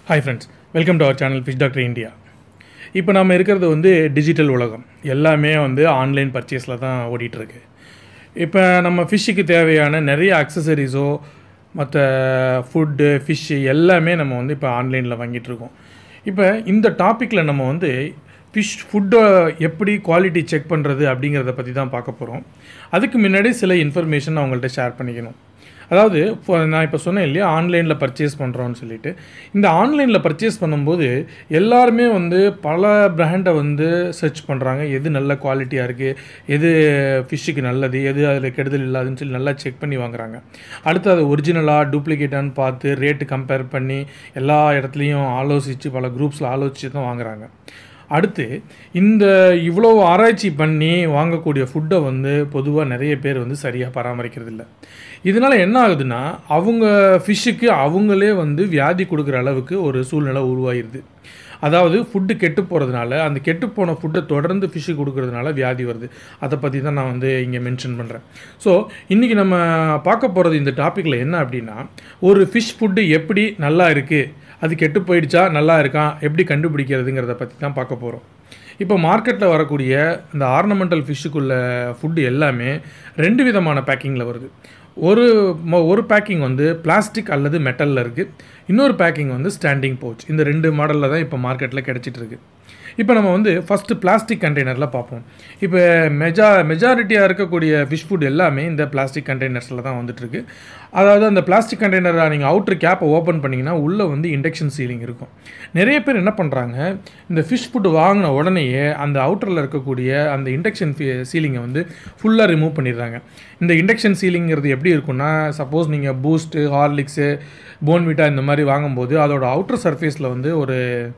Hi friends welcome to our channel fish doctor India இப்போ நம்ம இருக்கிறது வந்து டிஜிட்டல் உலகம் எல்லாமே வந்து ஆன்லைன் பர்ச்சேஸில் தான் ஓடிட்டுருக்கு இப்போ நம்ம ஃபிஷ்ஷுக்கு தேவையான நிறைய அக்சசரிஸோ மற்ற ஃபுட்டு ஃபிஷ்ஷு எல்லாமே நம்ம வந்து இப்போ ஆன்லைனில் வாங்கிட்டுருக்கோம் இப்போ இந்த டாப்பிக்கில் நம்ம வந்து ஃபிஷ் ஃபுட்டை எப்படி குவாலிட்டி செக் பண்ணுறது அப்படிங்கிறத பற்றி தான் பார்க்க போகிறோம் அதுக்கு முன்னாடி சில இன்ஃபர்மேஷன் நான் உங்கள்கிட்ட ஷேர் பண்ணிக்கணும் அதாவது இப்போ நான் இப்போ சொன்னேன் இல்லையா ஆன்லைனில் பர்ச்சேஸ் பண்ணுறோன்னு சொல்லிட்டு இந்த ஆன்லைனில் பர்ச்சேஸ் பண்ணும்போது எல்லாருமே வந்து பல பிராண்டை வந்து சர்ச் பண்ணுறாங்க எது நல்ல குவாலிட்டியாக இருக்குது எது ஃபிஷ்ஷுக்கு நல்லது எது அதில் கெடுதல் இல்லாதுன்னு சொல்லி நல்லா செக் பண்ணி வாங்குறாங்க அடுத்து அது ஒரிஜினலாக டூப்ளிகேட்டான்னு பார்த்து ரேட்டு கம்பேர் பண்ணி எல்லா இடத்துலையும் ஆலோசித்து பல குரூப்ஸில் ஆலோசித்து தான் வாங்குறாங்க அடுத்து இந்த இவ்வளோ ஆராய்ச்சி பண்ணி வாங்கக்கூடிய ஃபுட்டை வந்து பொதுவாக நிறைய பேர் வந்து சரியாக பராமரிக்கிறது இல்லை இதனால் என்ன ஆகுதுன்னா அவங்க ஃபிஷ்ஷுக்கு அவங்களே வந்து வியாதி கொடுக்குற அளவுக்கு ஒரு சூழ்நிலை உருவாகிடுது அதாவது ஃபுட்டு கெட்டு போகிறதுனால அந்த கெட்டு போன ஃபுட்டை தொடர்ந்து ஃபிஷ்ஷு கொடுக்கறதுனால வியாதி வருது அதை பற்றி தான் நான் வந்து இங்கே மென்ஷன் பண்ணுறேன் ஸோ இன்றைக்கி நம்ம பார்க்க போகிறது இந்த டாப்பிக்கில் என்ன அப்படின்னா ஒரு ஃபிஷ் ஃபுட்டு எப்படி நல்லா இருக்குது அது கெட்டு போயிடுச்சா நல்லா இருக்கான் எப்படி கண்டுபிடிக்கிறதுங்கிறத பற்றி தான் பார்க்க போகிறோம் இப்போ மார்க்கெட்டில் வரக்கூடிய இந்த ஆர்னமெண்டல் ஃபிஷ்ஷுக்குள்ள ஃபுட்டு எல்லாமே ரெண்டு விதமான பேக்கிங்கில் வருது ஒரு ம- ஒரு பேக்கிங் வந்து பிளாஸ்டிக் அல்லது மெட்டலில் இருக்குது இன்னொரு பேக்கிங் வந்து ஸ்டாண்டிங் பவுச் இந்த ரெண்டு மாடலில் தான் இப்போ மார்க்கெட்டில் கிடச்சிட்டு இருக்கு இப்போ நம்ம வந்து ஃபஸ்ட்டு பிளாஸ்டிக் கண்டெய்னரில் பார்ப்போம் இப்போ மெஜா மெஜாரிட்டியாக இருக்கக்கூடிய ஃபிஷ் ஃபுட் எல்லாமே இந்த பிளாஸ்டிக் கண்டெய்னர்ஸில் தான் வந்துட்டுருக்கு அதாவது அந்த பிளாஸ்டிக் கண்டெய்னரை நீங்கள் அவுட்ரு கேப்பை ஓப்பன் பண்ணிங்கன்னா உள்ளே வந்து இண்டக்ஷன் சீலிங் இருக்கும் நிறைய பேர் என்ன பண்ணுறாங்க இந்த ஃபிஷ் ஃபுட் வாங்கின உடனேயே அந்த அவுட்டரில் இருக்கக்கூடிய அந்த இண்டக்ஷன் சீலிங்கை வந்து ஃபுல்லாக ரிமூவ் பண்ணிடுறாங்க இந்த இண்டக்ஷன் சீலிங்கிறது எப்படி இருக்கும்னா சப்போஸ் நீங்கள் பூஸ்ட்டு ஹார்லிக்ஸு போன்விட்டா இந்த மாதிரி வாங்கும்போது அதோட அவுட்டர் சர்ஃபேஸில் வந்து ஒரு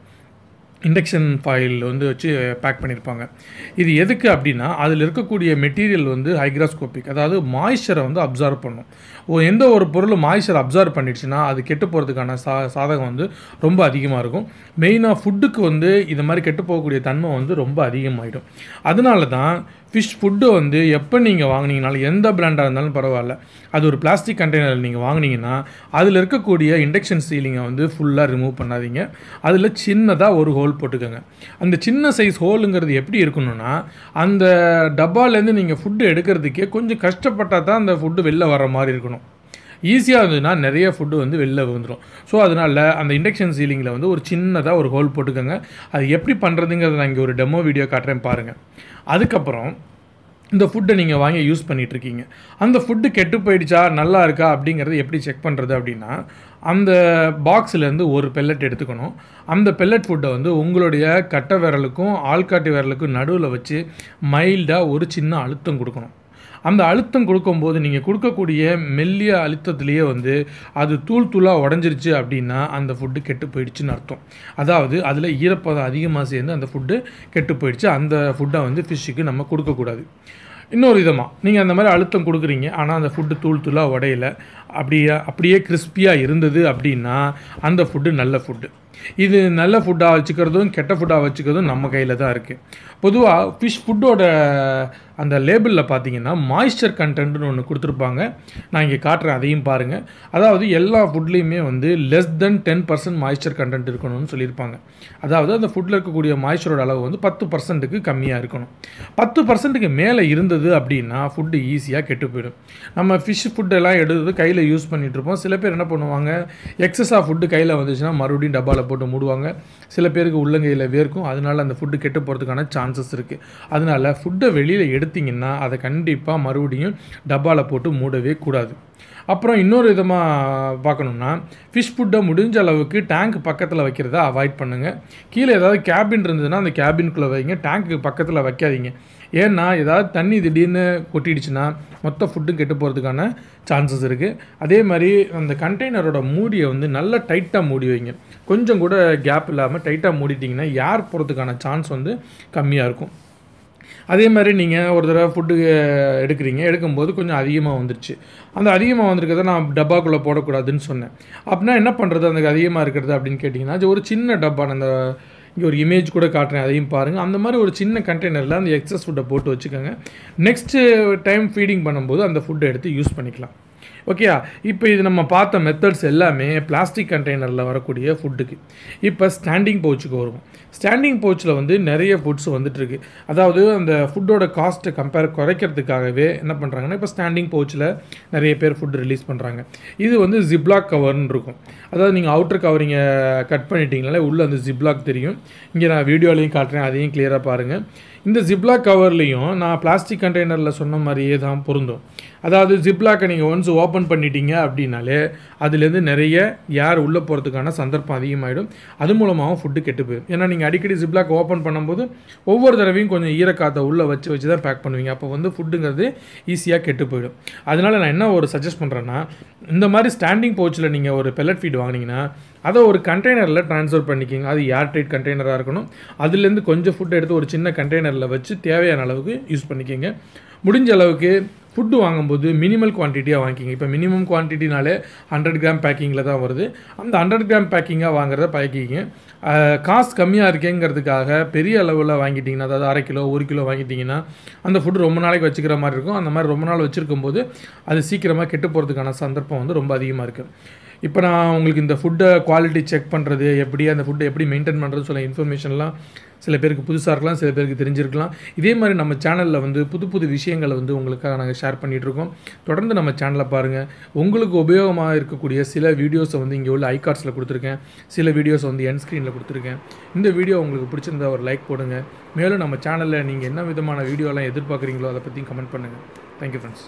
இண்டக்ஷன் ஃபாயில் வந்து வச்சு பேக் பண்ணியிருப்பாங்க இது எதுக்கு அப்படின்னா அதில் இருக்கக்கூடிய மெட்டீரியல் வந்து ஹைக்ராஸ்கோபிக் அதாவது மாய்ஸ்சரை வந்து அப்சர்வ் பண்ணும் ஓ எந்த ஒரு பொருள் மாய்ஸ்சர் அப்சர்வ் பண்ணிடுச்சுன்னா அது கெட்டு போகிறதுக்கான சா சாதகம் வந்து ரொம்ப அதிகமாக இருக்கும் மெயினாக ஃபுட்டுக்கு வந்து இது மாதிரி கெட்டு போகக்கூடிய தன்மை வந்து ரொம்ப அதிகமாகிடும் அதனால தான் ஃபிஷ் ஃபுட்டு வந்து எப்போ நீங்கள் வாங்குனீங்கனாலும் எந்த பிராண்டாக இருந்தாலும் பரவாயில்ல அது ஒரு பிளாஸ்டிக் கண்டெய்னரில் நீங்கள் வாங்குனீங்கன்னா அதில் இருக்கக்கூடிய இண்டக்ஷன் சீலிங்கை வந்து ஃபுல்லாக ரிமூவ் பண்ணாதீங்க அதில் சின்னதாக ஒரு ஹோல் போட்டுக்கோங்க அந்த சின்ன சைஸ் ஹோலுங்கிறது எப்படி இருக்கணும்னா அந்த டப்பாலேருந்து நீங்கள் ஃபுட்டு எடுக்கிறதுக்கே கொஞ்சம் கஷ்டப்பட்டால் தான் அந்த ஃபுட்டு வெளில வர மாதிரி இருக்கணும் ஈஸியாக இருந்ததுன்னா நிறைய ஃபுட்டு வந்து வெளில வந்துடும் ஸோ அதனால் அந்த இண்டக்ஷன் சீலிங்கில் வந்து ஒரு சின்னதாக ஒரு ஹோல் போட்டுக்கோங்க அது எப்படி பண்ணுறதுங்கிறத நான் இங்கே ஒரு டெமோ வீடியோ காட்டுறேன் பாருங்கள் அதுக்கப்புறம் இந்த ஃபுட்டை நீங்கள் வாங்கி யூஸ் பண்ணிட்டு இருக்கீங்க அந்த ஃபுட்டு கெட்டு போயிடுச்சா நல்லா இருக்கா அப்படிங்கிறத எப்படி செக் பண்ணுறது அப்படின்னா அந்த பாக்ஸ்லேருந்து ஒரு பெல்லட் எடுத்துக்கணும் அந்த பெல்லட் ஃபுட்டை வந்து உங்களுடைய கட்டை விரலுக்கும் ஆள்காட்டி விரலுக்கும் நடுவில் வச்சு மைல்டாக ஒரு சின்ன அழுத்தம் கொடுக்கணும் அந்த அழுத்தம் கொடுக்கும்போது நீங்கள் கொடுக்கக்கூடிய மெல்லிய அழுத்தத்திலேயே வந்து அது தூள் தூளாக உடஞ்சிருச்சு அப்படின்னா அந்த ஃபுட்டு கெட்டு போயிடுச்சுன்னு அர்த்தம் அதாவது அதில் ஈரப்பதம் அதிகமாக சேர்ந்து அந்த ஃபுட்டு கெட்டு போயிடுச்சு அந்த ஃபுட்டை வந்து ஃபிஷ்ஷுக்கு நம்ம கொடுக்கக்கூடாது இன்னொரு விதமாக நீங்கள் அந்த மாதிரி அழுத்தம் கொடுக்குறீங்க ஆனால் அந்த ஃபுட்டு தூள் தூளாக உடையல அப்படியே அப்படியே கிறிஸ்பியாக இருந்தது அப்படின்னா அந்த ஃபுட்டு நல்ல ஃபுட்டு இது நல்ல ஃபுட்டாக வச்சுக்கிறதும் கெட்ட ஃபுட்டாக வச்சுக்கிறதும் நம்ம கையில் தான் இருக்குது பொதுவாக ஃபிஷ் ஃபுட்டோட அந்த லேபிளில் பார்த்தீங்கன்னா மாய்ஸ்சர் கண்டென்ட்னு ஒன்று கொடுத்துருப்பாங்க நான் இங்கே காட்டுறேன் அதையும் பாருங்கள் அதாவது எல்லா ஃபுட்லேயுமே வந்து less than ten percent moisture content இருக்கணும்னு சொல்லியிருப்பாங்க அதாவது அந்த ஃபுட்டில் இருக்கக்கூடிய மாய்ஸ்சரோட அளவு வந்து பத்து பர்சன்ட்டுக்கு கம்மியாக இருக்கணும் பத்து பர்சன்ட்டுக்கு மேலே இருந்தது அப்படின்னா ஃபுட்டு ஈஸியாக கெட்டு போயிடும் நம்ம ஃபிஷ் ஃபுட்டெல்லாம் எடுத்து கையில் யூஸ் பண்ணிட்டு இருப்போம் சில பேர் என்ன பண்ணுவாங்க எக்ஸஸாக ஃபுட்டு கையில் வந்துச்சுன்னா மறுபடியும் டப்பாவில் போட்டு மூடுவாங்க சில பேருக்கு உள்ளங்கையில் வேர்க்கும் அதனால அந்த ஃபுட்டு கெட்டு போகிறதுக்கான சான்சஸ் இருக்குது அதனால ஃபுட்டை வெளியில் எடுத்தீங்கன்னா அதை கண்டிப்பாக மறுபடியும் டப்பாவில் போட்டு மூடவே கூடாது அப்புறம் இன்னொரு விதமாக பார்க்கணுன்னா ஃபிஷ் ஃபுட்டை முடிஞ்ச அளவுக்கு டேங்க் பக்கத்தில் வைக்கிறத அவாய்ட் பண்ணுங்கள் கீழே ஏதாவது கேபின் இருந்ததுன்னா அந்த கேபின்குள்ளே வைங்க டேங்க்கு பக்கத்தில் வைக்காதீங்க ஏன்னா ஏதாவது தண்ணி திடீர்னு கொட்டிடுச்சுன்னா மொத்த ஃபுட்டும் கெட்டு போகிறதுக்கான சான்சஸ் இருக்குது அதே மாதிரி அந்த கண்டெய்னரோட மூடியை வந்து நல்லா டைட்டாக மூடி வைங்க கொஞ்சம் கூட கேப் இல்லாமல் டைட்டாக மூடிட்டிங்கன்னா ஏர் போகிறதுக்கான சான்ஸ் வந்து கம்மியாக இருக்கும் அதே மாதிரி நீங்கள் ஒரு தடவை ஃபுட்டு எடுக்கிறீங்க எடுக்கும்போது கொஞ்சம் அதிகமாக வந்துருச்சு அந்த அதிகமாக வந்திருக்கிறத நான் டப்பாக்குள்ளே போடக்கூடாதுன்னு சொன்னேன் அப்படின்னா என்ன பண்ணுறது அந்த அதிகமாக இருக்கிறது அப்படின்னு கேட்டிங்கன்னா அது ஒரு சின்ன டப்பா அந்த இங்கே ஒரு இமேஜ் கூட காட்டுறேன் அதையும் பாருங்கள் அந்த மாதிரி ஒரு சின்ன கண்டெய்னரில் அந்த எக்ஸஸ் ஃபுட்டை போட்டு வச்சுக்கோங்க நெக்ஸ்ட்டு டைம் ஃபீடிங் பண்ணும்போது அந்த ஃபுட்டை எடுத்து யூஸ் பண்ணிக்கலாம் ஓகேயா இப்போ இது நம்ம பார்த்த மெத்தட்ஸ் எல்லாமே பிளாஸ்டிக் கண்டெய்னரில் வரக்கூடிய ஃபுட்டுக்கு இப்போ ஸ்டாண்டிங் பவுச்சுக்கு வருவோம் ஸ்டாண்டிங் பவுச்சில் வந்து நிறைய ஃபுட்ஸ் வந்துட்டுருக்கு அதாவது அந்த ஃபுட்டோட காஸ்ட்டை கம்பேர் குறைக்கிறதுக்காகவே என்ன பண்ணுறாங்கன்னா இப்போ ஸ்டாண்டிங் பவுச்சில் நிறைய பேர் ஃபுட் ரிலீஸ் பண்ணுறாங்க இது வந்து ஜிப்லாக் கவர்னு இருக்கும் அதாவது நீங்கள் அவுட்டர் கவரிங்கை கட் பண்ணிட்டீங்கனாலே உள்ளே அந்த ஜிப்லாக் தெரியும் இங்கே நான் வீடியோலையும் காட்டுறேன் அதையும் கிளியராக பாருங்கள் இந்த ஜிப்லாக் கவர்லேயும் நான் பிளாஸ்டிக் கண்டெய்னரில் சொன்ன மாதிரியே தான் பொருந்தும் அதாவது ஜிப்லாக்கை நீங்கள் ஒன்ஸ் ஓப்பன் பண்ணிட்டீங்க அப்படின்னாலே அதுலேருந்து நிறைய ஏர் உள்ளே போகிறதுக்கான சந்தர்ப்பம் அதிகமாகிடும் அது மூலமாகவும் ஃபுட்டு கெட்டு போயிடும் ஏன்னா நீங்கள் அடிக்கடி ஜிப்லாக் ஓப்பன் பண்ணும்போது ஒவ்வொரு தடவையும் கொஞ்சம் ஈரக்காற்றை உள்ளே வச்சு வச்சு தான் பேக் பண்ணுவீங்க அப்போ வந்து ஃபுட்டுங்கிறது ஈஸியாக கெட்டு போயிடும் அதனால் நான் என்ன ஒரு சஜஸ்ட் பண்ணுறேன்னா இந்த மாதிரி ஸ்டாண்டிங் பவுச்சில் நீங்கள் ஒரு பெல்லட் ஃபீட் வாங்கினீங்கன்னா அதை ஒரு கண்டெய்னரில் ட்ரான்ஸ்ஃபர் பண்ணிக்கிங்க அது ஏர் டைட் கண்டெய்னராக இருக்கணும் அதுலேருந்து கொஞ்சம் ஃபுட் எடுத்து ஒரு சின்ன கண்டெய்னரில் வச்சு தேவையான அளவுக்கு யூஸ் பண்ணிக்கிங்க முடிஞ்ச அளவுக்கு ஃபுட்டு வாங்கும்போது மினிமல் குவான்டிட்டியாக வாங்கிக்கிங்க இப்போ மினிமம் குவான்டிட்டினாலே ஹண்ட்ரட் கிராம் பேக்கிங்கில் தான் வருது அந்த ஹண்ட்ரட் கிராம் பேக்கிங்காக வாங்குறத பழக்கிங்க காஸ்ட் கம்மியாக இருக்கேங்கிறதுக்காக பெரிய அளவில் வாங்கிட்டிங்கன்னா அதாவது அரை கிலோ ஒரு கிலோ வாங்கிட்டிங்கன்னா அந்த ஃபுட்டு ரொம்ப நாளைக்கு வச்சுக்கிற மாதிரி இருக்கும் அந்த மாதிரி ரொம்ப நாள் வச்சுருக்கும் போது அது சீக்கிரமாக கெட்டு போகிறதுக்கான சந்தர்ப்பம் வந்து ரொம்ப அதிகமாக இருக்குது இப்போ நான் உங்களுக்கு இந்த ஃபுட்டை குவாலிட்டி செக் பண்ணுறது எப்படி அந்த ஃபுட்டை எப்படி மெயின்டைன் பண்ணுறது சொல்ல இன்ஃபர்மேஷன்லாம் சில பேருக்கு புதுசாக இருக்கலாம் சில பேருக்கு தெரிஞ்சிருக்கலாம் இதே மாதிரி நம்ம சேனலில் வந்து புது புது விஷயங்களை வந்து உங்களுக்காக நாங்கள் ஷேர் பண்ணிகிட்ருக்கோம் தொடர்ந்து நம்ம சேனலை பாருங்கள் உங்களுக்கு உபயோகமாக இருக்கக்கூடிய சில வீடியோஸை வந்து இங்கே உள்ள ஐகார்ட்ஸில் கொடுத்துருக்கேன் சில வீடியோஸ் வந்து என் ஸ்க்ரீனில் கொடுத்துருக்கேன் இந்த வீடியோ உங்களுக்கு பிடிச்சிருந்தா ஒரு லைக் போடுங்க மேலும் நம்ம சேனலில் நீங்கள் என்ன விதமான வீடியோலாம் எதிர்பார்க்குறீங்களோ அதை பற்றி கமெண்ட் பண்ணுங்கள் thank you friends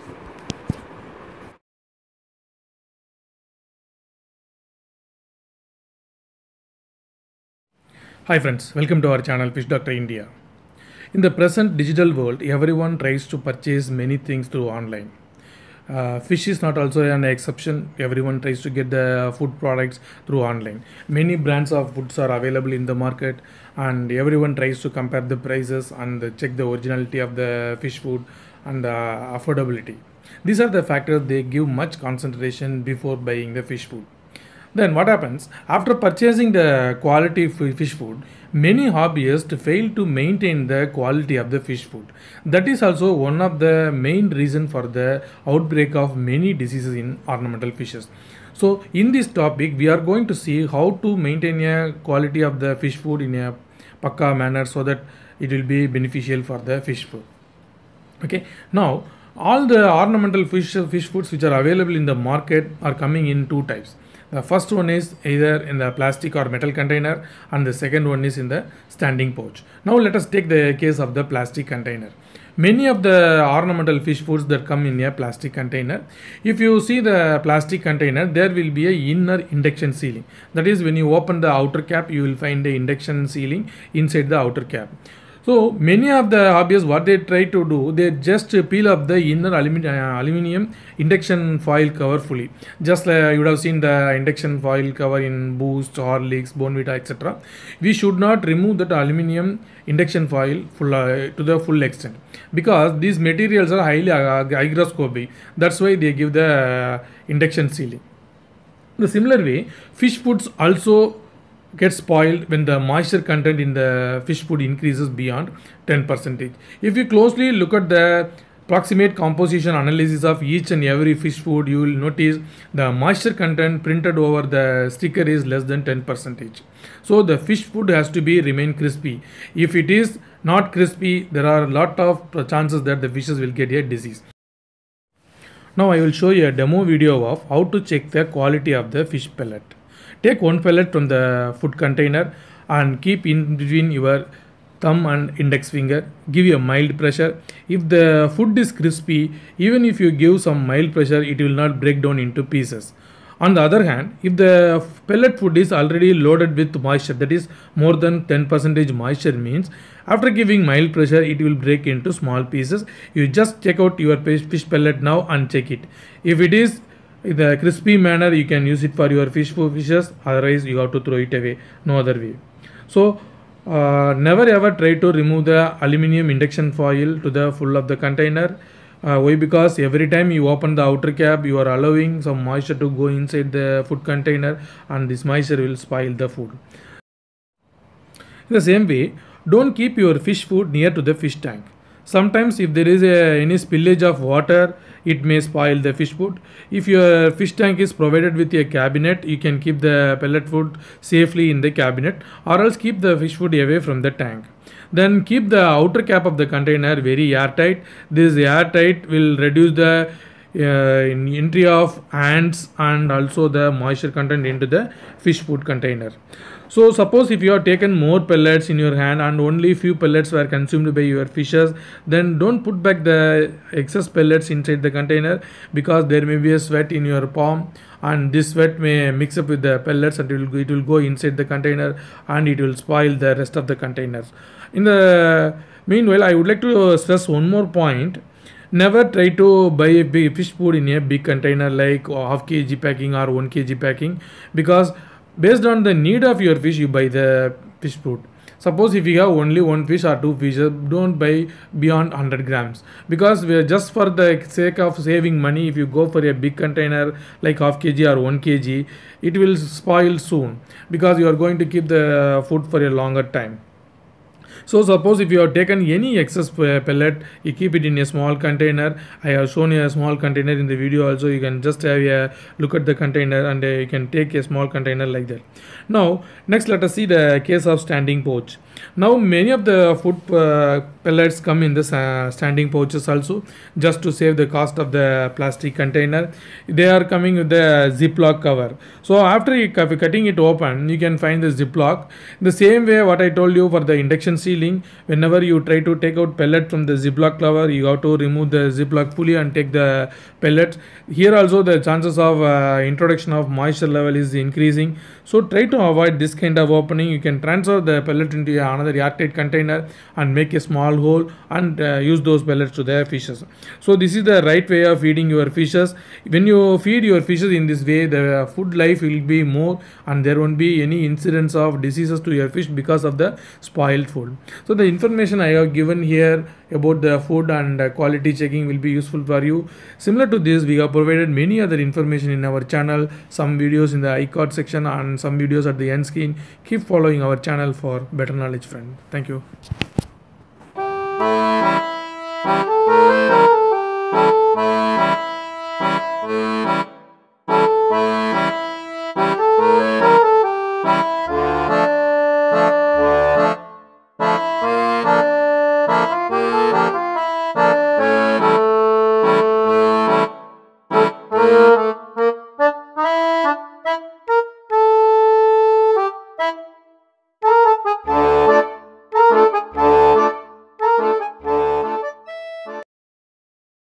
Hi friends, welcome to our channel Fish Doctor India. In the present digital world, everyone tries to purchase many things through online. Uh, fish is not also an exception. Everyone tries to get the food products through online. Many brands of foods are available in the market, and everyone tries to compare the prices and check the originality of the fish food and the affordability. These are the factors they give much concentration before buying the fish food. Then what happens after purchasing the quality f- fish food? Many hobbyists fail to maintain the quality of the fish food. That is also one of the main reason for the outbreak of many diseases in ornamental fishes. So in this topic, we are going to see how to maintain a quality of the fish food in a pakka manner so that it will be beneficial for the fish food. Okay, now all the ornamental fish fish foods which are available in the market are coming in two types the first one is either in the plastic or metal container and the second one is in the standing pouch now let us take the case of the plastic container many of the ornamental fish foods that come in a plastic container if you see the plastic container there will be a inner induction sealing that is when you open the outer cap you will find the induction sealing inside the outer cap so many of the hobbyists, what they try to do, they just peel up the inner aluminium, uh, aluminium induction foil cover fully. Just uh, you would have seen the induction foil cover in Boost, Horlicks, Bonvita, etc. We should not remove that aluminium induction foil full, uh, to the full extent because these materials are highly uh, hygroscopic. That's why they give the uh, induction sealing. The similar way, fish foods also get spoiled when the moisture content in the fish food increases beyond 10 percentage if you closely look at the proximate composition analysis of each and every fish food you will notice the moisture content printed over the sticker is less than 10 percentage so the fish food has to be remain crispy if it is not crispy there are a lot of chances that the fishes will get a disease now i will show you a demo video of how to check the quality of the fish pellet Take one pellet from the food container and keep in between your thumb and index finger. Give a mild pressure. If the food is crispy, even if you give some mild pressure, it will not break down into pieces. On the other hand, if the pellet food is already loaded with moisture, that is more than 10 percentage moisture means after giving mild pressure, it will break into small pieces. You just check out your fish pellet now and check it. If it is in the crispy manner you can use it for your fish for fishes otherwise you have to throw it away no other way so uh, never ever try to remove the aluminium induction foil to the full of the container uh, why because every time you open the outer cap you are allowing some moisture to go inside the food container and this moisture will spoil the food in the same way don't keep your fish food near to the fish tank sometimes if there is a, any spillage of water it may spoil the fish food if your fish tank is provided with a cabinet you can keep the pellet food safely in the cabinet or else keep the fish food away from the tank then keep the outer cap of the container very airtight this airtight will reduce the uh, in entry of ants and also the moisture content into the fish food container so suppose if you have taken more pellets in your hand and only few pellets were consumed by your fishes then don't put back the excess pellets inside the container because there may be a sweat in your palm and this sweat may mix up with the pellets and it will, it will go inside the container and it will spoil the rest of the containers in the meanwhile i would like to stress one more point never try to buy a big fish food in a big container like half kg packing or 1 kg packing because based on the need of your fish you buy the fish food suppose if you have only one fish or two fishes don't buy beyond 100 grams because we are just for the sake of saving money if you go for a big container like half kg or 1 kg it will spoil soon because you are going to keep the food for a longer time so suppose if you have taken any excess pe- pellet, you keep it in a small container. I have shown you a small container in the video also. You can just have a look at the container and uh, you can take a small container like that. Now next let us see the case of standing pouch. Now many of the food uh, pellets come in this uh, standing pouches also just to save the cost of the plastic container. They are coming with the ziplock cover. So after you cu- cutting it open, you can find the ziplock. The same way what I told you for the induction sealing, whenever you try to take out pellet from the ziplock cover, you have to remove the ziplock fully and take the pellet. Here also the chances of uh, introduction of moisture level is increasing. So try to avoid this kind of opening. You can transfer the pellet into another airtight container and make a small hole and uh, use those pellets to the fishes. So this is the right way of feeding your fishes. When you feed your fishes in this way, the food life will be more and there won't be any incidence of diseases to your fish because of the spoiled food. So the information I have given here about the food and uh, quality checking will be useful for you. Similar to this, we have provided many other information in our channel, some videos in the iCard section and some videos at the end screen. Keep following our channel for better knowledge friend. Thank you.